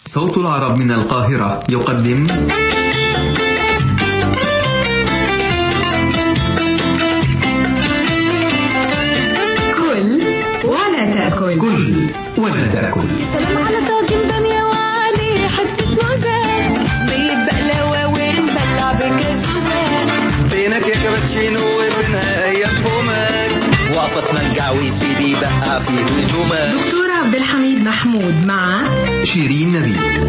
صوت العرب من القاهرة يقدم كل ولا تأكل كل ولا تأكل سلام على طاجن بامية وعليه حتة موزة صينية بقلاوة ونبلع بكازوزة فينك يا كابتشينو وابنها ايام فمك واقفة منقع ويسيب بقى في هدومك دكتور عبد الحميد محمود مع شيرين نبيل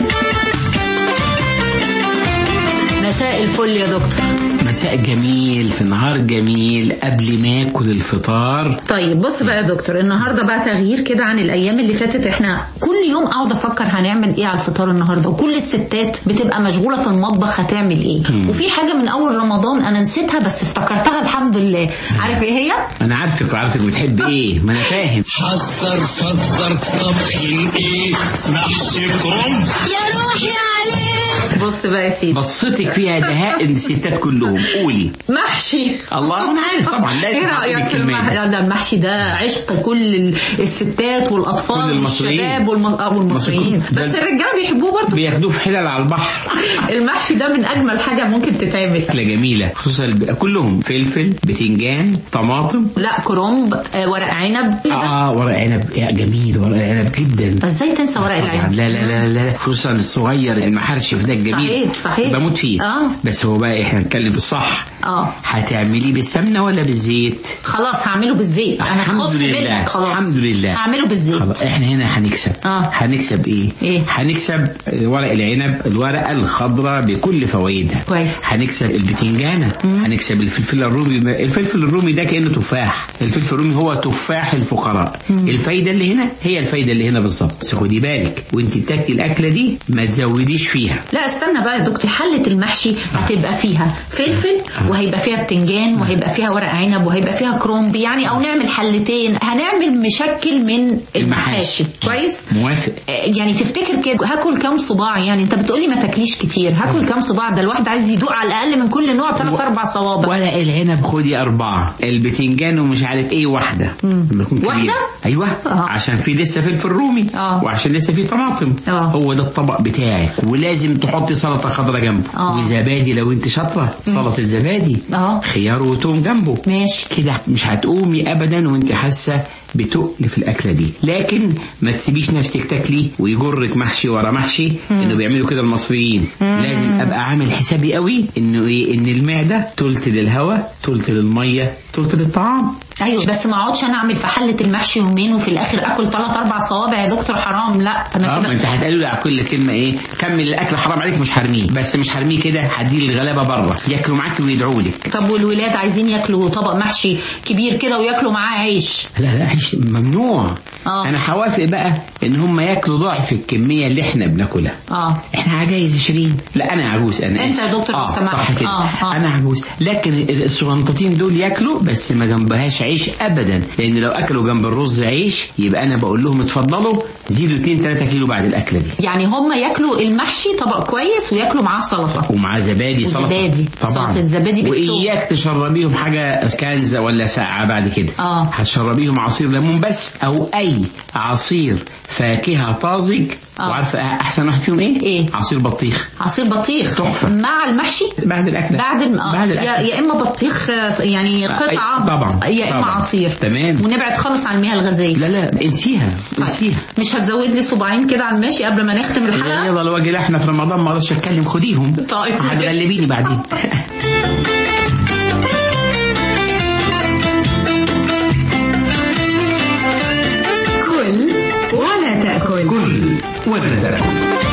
مساء الفل يا دكتور مساء جميل في نهار جميل قبل ما اكل الفطار طيب بص بقى يا دكتور النهارده بقى تغيير كده عن الايام اللي فاتت احنا كل يوم اقعد افكر هنعمل ايه على الفطار النهارده وكل الستات بتبقى مشغوله في المطبخ هتعمل ايه وفي حاجه من اول رمضان انا نسيتها بس افتكرتها الحمد لله عارف ايه هي انا عارفك وعارفك بتحب ايه ما انا فاهم حذر فزر طبخين ايه محشي كرنب يا روحي عليه بص بقى يا سيدي بصتك فيها دهاء الستات كلهم قولي محشي الله انا عارف طبعا لازم ايه تحط رايك في الكلمة المح... دي. لا، ده المحشي ده عشق كل ال- الستات والاطفال كل المصريين. والشباب والم... آه، والمصريين مصر- ده- بس الرجاله بيحبوه برضه بياخدوه في حلل على البحر المحشي ده من اجمل حاجه ممكن تتعمل اكله جميله خصوصا الب- كلهم فلفل بتنجان طماطم لا كرنب آه، ورق عنب اه ورق عنب يا جميل ورق عنب جدا ازاي تنسى ورق طبعا العنب لا لا لا لا خصوصا الصغير المحرشف ده الجميل صحيح، صحيح. بموت فيه آه. بس هو بقى احنا هنتكلم بالصح اه هتعمليه بالسمنه ولا بالزيت خلاص هعمله بالزيت انا الحمد خفت لله. منك خلاص الحمد لله. هعمله بالزيت خلاص احنا هنا هنكسب آه. هنكسب ايه إيه؟ هنكسب ورق العنب الورقه الخضراء بكل فوائدها كويس. هنكسب البتنجانه هنكسب الفلفل الرومي الفلفل الرومي ده كانه تفاح الفلفل الرومي هو تفاح الفقراء الفايده اللي هنا هي الفايده اللي هنا بالظبط بس خدي بالك وانت بتاكلي الاكله دي ما تزوديش فيها لا استنى بقى يا دكتور حلة المحشي هتبقى فيها فلفل وهيبقى فيها بتنجان وهيبقى فيها ورق عنب وهيبقى فيها كرومب يعني او نعمل حلتين هنعمل مشكل من المحاشي كويس موافق آه، يعني تفتكر كده هاكل كام صباع يعني انت بتقولي ما تاكليش كتير هاكل كام صباع ده الواحد عايز يدوق على الاقل من كل نوع ثلاث اربع صوابع ورق العنب خدي أربعة البتنجان ومش عارف إيه واحدة لما يكون كبير. واحدة؟ أيوة آه. عشان في لسه فلفل رومي آه. وعشان لسه في طماطم آه. هو ده الطبق بتاعك ولازم تحطي سلطة خضراء جنبه آه. وزبادي لو أنت شاطرة سلطة زبادي آه. خيار وتوم جنبه ماشي كده مش هتقومي ابدا وانت حاسه بتقل في الاكله دي لكن ما تسيبيش نفسك تاكلي ويجرك محشي ورا محشي انه بيعملوا كده المصريين لازم ابقى عامل حسابي قوي انه ايه ان المعده تلت للهواء تلت للميه تلت للطعام ايوه بس ما اقعدش انا اعمل في حله المحشي يومين وفي الاخر اكل ثلاث اربع صوابع يا دكتور حرام لا انا اه ما كده انت هتقولي لي على كل كلمه ايه كمل الاكل حرام عليك مش هرميه بس مش هرميه كده هديه للغلابه بره ياكلوا معاك ويدعوا لك طب والولاد عايزين ياكلوا طبق محشي كبير كده وياكلوا معاه عيش لا لا عيش ممنوع آه. انا هوافق بقى ان هم ياكلوا ضعف الكميه اللي احنا بناكلها اه احنا عجايز 20 لا انا عجوز انا أنت آسف. يا دكتور اه لو سمحت. صح كده آه، آه. انا عجوز لكن الصغنطتين دول ياكلوا بس ما جنبهاش عيش ابدا لان لو اكلوا جنب الرز عيش يبقى انا بقول لهم اتفضلوا زيدوا 2 3 كيلو بعد الاكله دي يعني هم ياكلوا المحشي طبق كويس وياكلوا معاه سلطه ومعاه زبادي سلطه وزبادي. طبعا سلطة الزبادي بالثوم. واياك تشربيهم حاجه كنزه ولا ساقعه بعد كده آه. هتشربيهم عصير ليمون بس او اي عصير فاكهه طازج آه. وعارفه احسن واحد فيهم ايه؟ إيه؟ عصير بطيخ عصير بطيخ تحفة. مع المحشي بعد الاكل بعد الم... آه. بعد يا... الاكل يا اما بطيخ آه، يعني قطعه طبعا. يا اما طبعا. عصير تمام. ونبعد خالص عن المياه الغازيه لا لا انسيها انسيها مش هتزود لي صباعين كده على الماشي قبل ما نختم الحلقه يلا لو اجي احنا في رمضان ما اقدرش اتكلم خديهم طيب. هتغلبيني بعدين كل ولا تأكل كل ولا تأكل